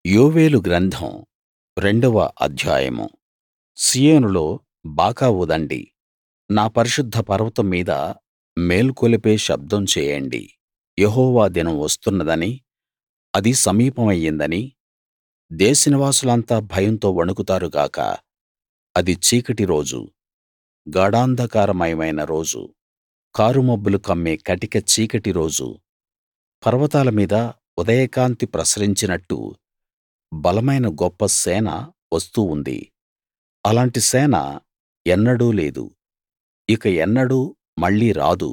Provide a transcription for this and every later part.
యోవేలు గ్రంథం రెండవ అధ్యాయం సీయోనులో బాకా ఊదండి నా పరిశుద్ధ పర్వతం మీద మేల్కొలిపే శబ్దం చేయండి యెహోవా దినం వస్తున్నదనీ అది సమీపమయ్యిందనీ దేశనివాసులంతా భయంతో వణుకుతారు గాక అది చీకటి రోజు గాఢాంధకారమయమైన రోజు కారుమబ్బులు కమ్మే కటిక చీకటి రోజు పర్వతాల మీద ఉదయకాంతి ప్రసరించినట్టు బలమైన గొప్ప సేన వస్తూ ఉంది అలాంటి సేన ఎన్నడూ లేదు ఇక ఎన్నడూ మళ్ళీ రాదు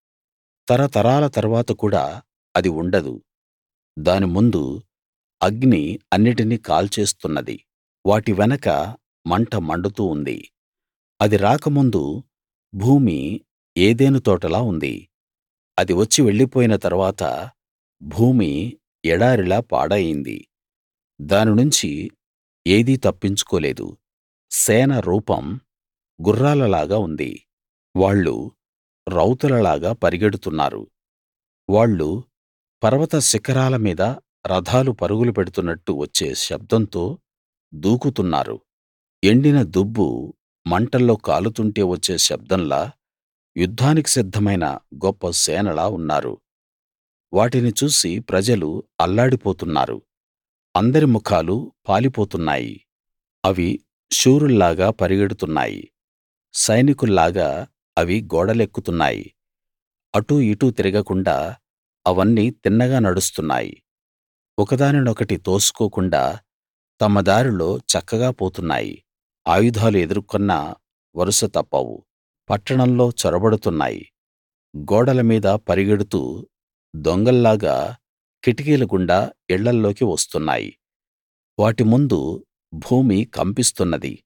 తరతరాల తరువాత కూడా అది ఉండదు దాని ముందు అగ్ని అన్నిటినీ కాల్చేస్తున్నది వాటి వెనక మంట మండుతూ ఉంది అది రాకముందు భూమి ఏదెను తోటలా ఉంది అది వచ్చి వెళ్ళిపోయిన తరువాత భూమి ఎడారిలా పాడయింది దాని నుంచి ఏదీ తప్పించుకోలేదు సేన రూపం గుర్రాలలాగా ఉంది వాళ్ళు రౌతులలాగా పరిగెడుతున్నారు వాళ్ళు పర్వత శిఖరాల మీద రథాలు పరుగులు పెడుతున్నట్టు వచ్చే శబ్దంతో దూకుతున్నారు ఎండిన దుబ్బు మంటల్లో కాలుతుంటే వచ్చే శబ్దంలా యుద్ధానికి సిద్ధమైన గొప్ప సేనలా ఉన్నారు వాటిని చూసి ప్రజలు అల్లాడిపోతున్నారు అందరి ముఖాలు పాలిపోతున్నాయి అవి శూరుల్లాగా పరిగెడుతున్నాయి సైనికుల్లాగా అవి గోడలెక్కుతున్నాయి అటూ ఇటూ తిరగకుండా అవన్నీ తిన్నగా నడుస్తున్నాయి ఒకదానినొకటి తోసుకోకుండా తమ దారిలో చక్కగా పోతున్నాయి ఆయుధాలు ఎదుర్కొన్నా వరుస తప్పవు పట్టణంలో చొరబడుతున్నాయి గోడల మీద పరిగెడుతూ దొంగల్లాగా కిటికీల గుండా ఇళ్ళల్లోకి వస్తున్నాయి వాటి ముందు భూమి కంపిస్తున్నది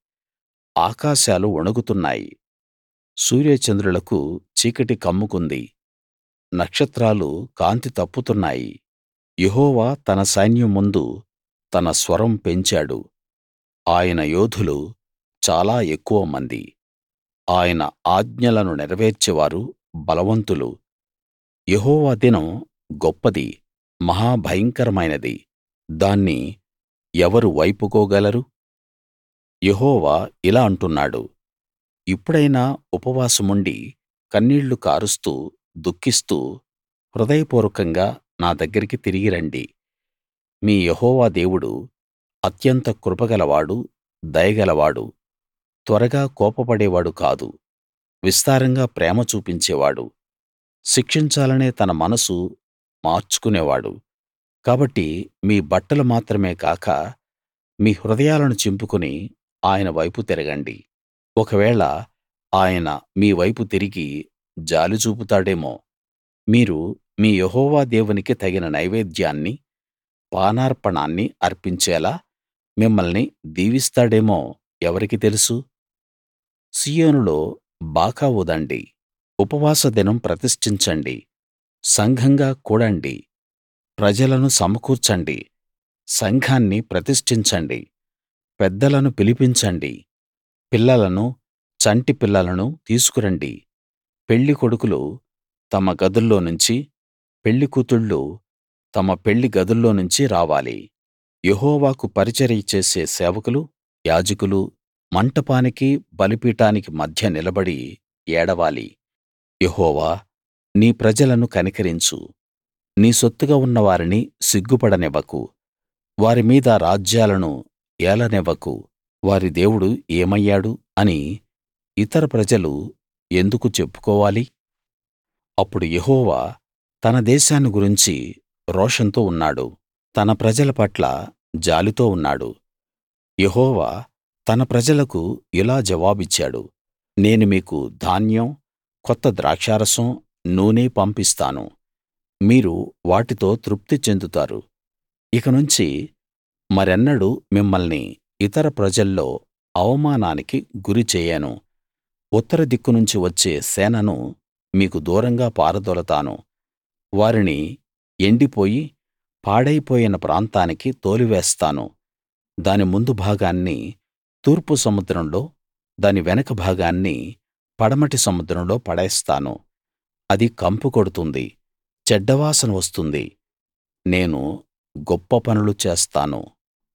ఆకాశాలు వణుకుతున్నాయి సూర్యచంద్రులకు చీకటి కమ్ముకుంది నక్షత్రాలు కాంతి తప్పుతున్నాయి యెహోవా తన సైన్యం ముందు తన స్వరం పెంచాడు ఆయన యోధులు చాలా ఎక్కువ మంది ఆయన ఆజ్ఞలను నెరవేర్చేవారు బలవంతులు యెహోవా దినం గొప్పది మహా భయంకరమైనది దాన్ని ఎవరు వైపుకోగలరు యెహోవా ఇలా అంటున్నాడు ఇప్పుడైనా ఉపవాసముండి కన్నీళ్లు కారుస్తూ దుఃఖిస్తూ హృదయపూర్వకంగా నా దగ్గరికి తిరిగి రండి మీ యెహోవా దేవుడు అత్యంత కృపగలవాడు దయగలవాడు త్వరగా కోపపడేవాడు కాదు విస్తారంగా ప్రేమ చూపించేవాడు శిక్షించాలనే తన మనసు మార్చుకునేవాడు కాబట్టి మీ బట్టలు మాత్రమే కాక మీ హృదయాలను చింపుకుని ఆయన వైపు తిరగండి ఒకవేళ ఆయన మీ వైపు తిరిగి జాలి చూపుతాడేమో మీరు మీ యెహోవా దేవునికి తగిన నైవేద్యాన్ని పానార్పణాన్ని అర్పించేలా మిమ్మల్ని దీవిస్తాడేమో ఎవరికి తెలుసు సీయోనులో బాకా ఊదండి ఉపవాస దినం ప్రతిష్ఠించండి సంఘంగా కూడండి ప్రజలను సమకూర్చండి సంఘాన్ని ప్రతిష్ఠించండి పెద్దలను పిలిపించండి పిల్లలను చంటి పిల్లలను తీసుకురండి పెళ్లి కొడుకులు తమ గదుల్లో నుంచి పెళ్లి కూతుళ్ళు తమ పెళ్లి గదుల్లో నుంచి రావాలి యెహోవాకు పరిచర్య చేసే సేవకులు యాజకులు మంటపానికి బలిపీఠానికి మధ్య నిలబడి ఏడవాలి యెహోవా నీ ప్రజలను కనికరించు నీ సొత్తుగా ఉన్న వారిని సిగ్గుపడనివ్వకు వారి మీద రాజ్యాలను ఏలనివ్వకు వారి దేవుడు ఏమయ్యాడు అని ఇతర ప్రజలు ఎందుకు చెప్పుకోవాలి అప్పుడు యెహోవా తన దేశాన్ని గురించి రోషంతో ఉన్నాడు తన ప్రజల పట్ల జాలితో ఉన్నాడు యెహోవా తన ప్రజలకు ఇలా జవాబిచ్చాడు నేను మీకు ధాన్యం కొత్త ద్రాక్షారసం నూనె పంపిస్తాను మీరు వాటితో తృప్తి చెందుతారు ఇకనుంచి మరెన్నడూ మిమ్మల్ని ఇతర ప్రజల్లో అవమానానికి గురి చెయ్యను ఉత్తర దిక్కు నుంచి వచ్చే సేనను మీకు దూరంగా పారదోలతాను వారిని ఎండిపోయి పాడైపోయిన ప్రాంతానికి తోలివేస్తాను దాని ముందు భాగాన్ని తూర్పు సముద్రంలో దాని వెనక భాగాన్ని పడమటి సముద్రంలో పడేస్తాను అది కంపు కొడుతుంది చెడ్డవాసన వస్తుంది నేను గొప్ప పనులు చేస్తాను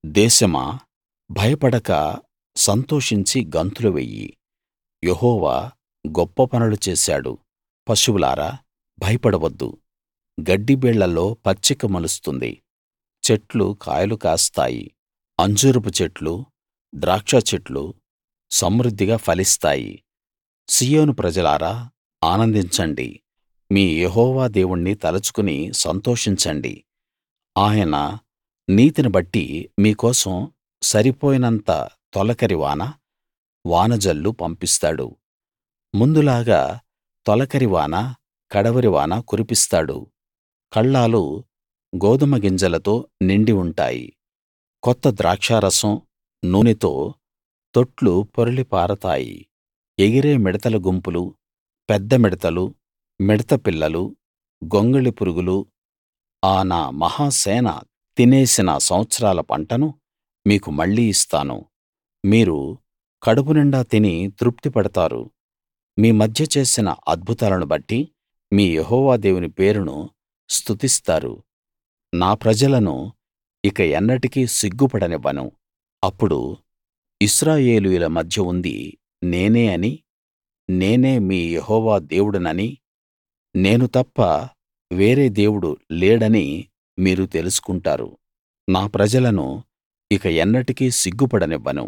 దేశమా భయపడక సంతోషించి గంతులు వెయ్యి యెహోవా గొప్ప పనులు చేశాడు పశువులారా భయపడవద్దు గడ్డిబీళ్లలో పచ్చిక మొలుస్తుంది చెట్లు కాయలు కాస్తాయి అంజూరపు చెట్లు ద్రాక్ష చెట్లు సమృద్ధిగా ఫలిస్తాయి సీయోను ప్రజలారా ఆనందించండి మీ యెహోవా దేవుణ్ణి తలుచుకుని సంతోషించండి ఆయన నీతిని బట్టి మీకోసం సరిపోయినంత తొలకరి వాన వానజల్లు పంపిస్తాడు ముందులాగా తొలకరి వాన కడవరి వాన కురిపిస్తాడు కళ్ళాలు గోదుమ గింజలతో నిండి ఉంటాయి కొత్త ద్రాక్షారసం నూనెతో తొట్లు పొర్లి పారతాయి ఎగిరే మిడతల గుంపులు పెద్ద మిడతలు మిడత పిల్లలు గొంగళి పురుగులు ఆ నా మహాసేన తినేసిన సంవత్సరాల పంటను మీకు మళ్ళీ ఇస్తాను మీరు కడుపు నిండా తిని తృప్తి పడతారు మీ మధ్య చేసిన అద్భుతాలను బట్టి మీ యెహోవా దేవుని పేరును స్తుతిస్తారు నా ప్రజలను ఇక ఎన్నటికీ సిగ్గుపడనివ్వను అప్పుడు ఇశ్రాయేలీయుల మధ్య ఉంది నేనే అని నేనే మీ యెహోవా దేవుడనని నేను తప్ప వేరే దేవుడు లేడని మీరు తెలుసుకుంటారు నా ప్రజలను ఇక ఎన్నటికీ సిగ్గుపడనివ్వను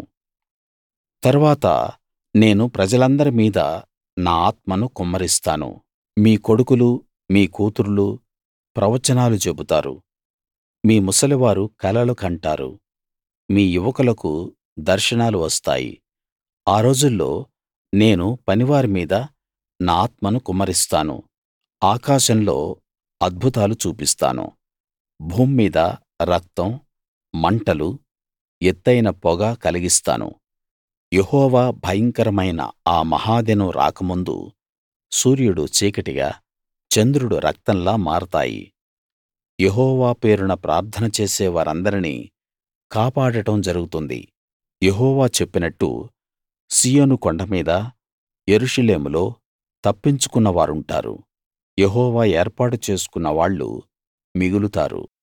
తరువాత నేను ప్రజలందరి మీద నా ఆత్మను కుమ్మరిస్తాను మీ కొడుకులు మీ కూతుర్లు ప్రవచనాలు చెబుతారు మీ ముసలివారు కలలు కంటారు మీ యువకులకు దర్శనాలు వస్తాయి ఆ రోజుల్లో నేను పనివారి మీద నా ఆత్మను కుమ్మరిస్తాను ఆకాశంలో అద్భుతాలు చూపిస్తాను భూమ్మీద రక్తం మంటలు ఎత్తయిన పొగ కలిగిస్తాను యెహోవా భయంకరమైన ఆ మహాదినం రాకముందు సూర్యుడు చీకటిగా చంద్రుడు రక్తంలా మారతాయి యెహోవా పేరున ప్రార్థన చేసే వారందరినీ కాపాడటం జరుగుతుంది యెహోవా చెప్పినట్టు సీయోను కొండ మీద యెరూషలేములో తప్పించుకున్న వారుంటారు యెహోవా ఏర్పాటు చేసుకున్న వాళ్ళు మిగులుతారు